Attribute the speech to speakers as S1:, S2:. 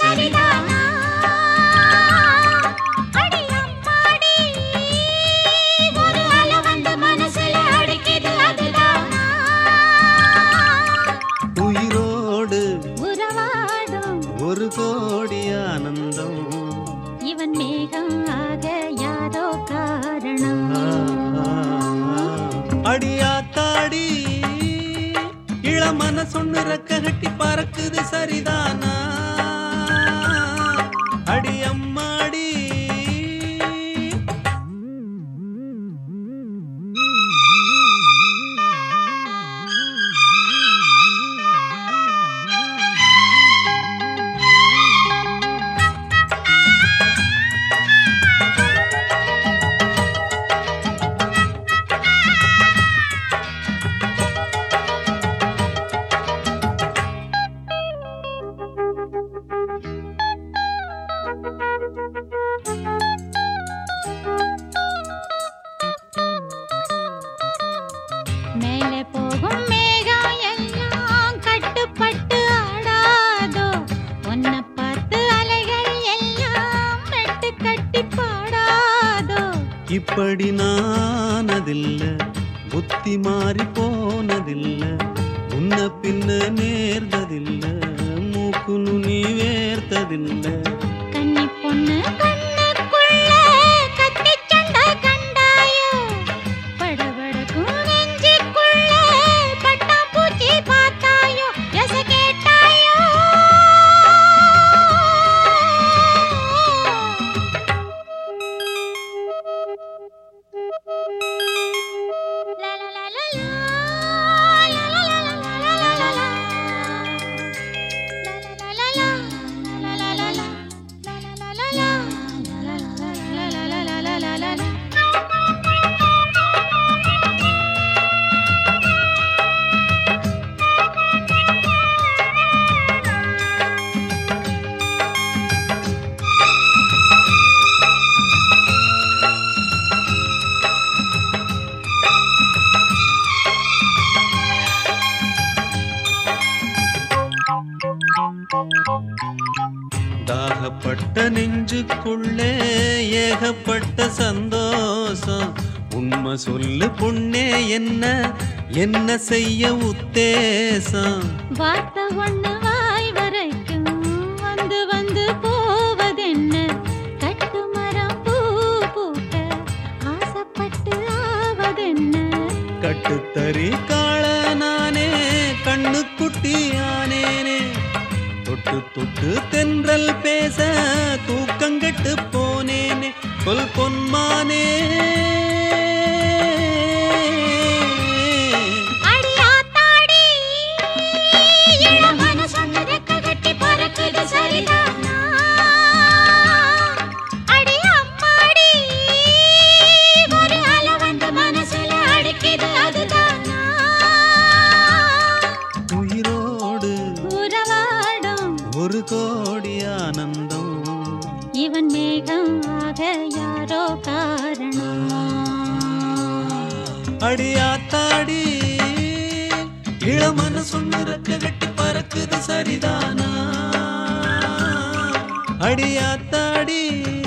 S1: சரிதானா அடி அம்மாடி ஒரு அலை வந்து மனசுல அடிக்குது அதுதானா
S2: உயிரோடு
S1: உறவாடும்
S2: ஒரு கோடி ஆனந்தம்
S1: இவன் மேகம் ஆக யாரோ காரணம்
S2: அடியாத்தாடி இளமன சொன்னு ரெக்க கட்டி பறக்குது சரிதானா அடி அம்மாடி
S1: மேலே போகும் மேகம் எல்லாம் கட்டுப்பட்டு ஆடாதோ உன்னை பார்த்து அலைகள் எல்லாம் மெட்டு கட்டி பாடாதோ
S2: இப்படி நானதில்ல புத்தி மாறி போனதில்ல முன்ன பின்ன நேர்ந்ததில்ல மூக்கு நுனி வேர்த்ததில்ல
S1: கன்னி பொண்ணு கண்ணுக்குள்ள கத்தி சண்டை கண்டாயோ படபடக்கும் நெஞ்சுக்குள்ள பட்டாம்பூச்சி பார்த்தாயோ எச கேட்டாயோ லா லா லா லா லா, லா லா லா லா லா லா லா லா.
S2: தாகப்பட்ட நெஞ்சுக்குள்ளே ஏகப்பட்ட சந்தோஷம் உண்மை சொல்லு பொண்ணே என்ன என்ன செய்ய உத்தேசம்
S1: வார்த்தை ஒண்ணு வாய் வரைக்கும் வந்து வந்து போவதென்ன கட்டு மரம் பூ பூக்க ஆசைப்பட்டு ஆவதென்ன
S2: கட்டுத்தறி காள நானே கண்ணுக்குட்டி ஆனேனே தொட்டு தொட்டு தென்றல் பேச தூக்கங்கெட்டு போனேனே சொல் பொன்மானே
S1: அடி ஆத்தாடி இளமன சொன்னதக்க கட்டி பறக்குது சரிதானா அடி அம்மாடி ஒரு அலை வந்து மனசுல அடிக்குது அதுதானா
S2: உயிரோடு
S1: உறவாடும்
S2: ஒரு கோடி ஆனந்தம்
S1: இவன் மேகம் ஆக யாரோ காரணம்
S2: அடியாத்தாடி இளமன சொன்ன ரெக்க கட்டி பறக்குது சரிதானா அடியாத்தாடி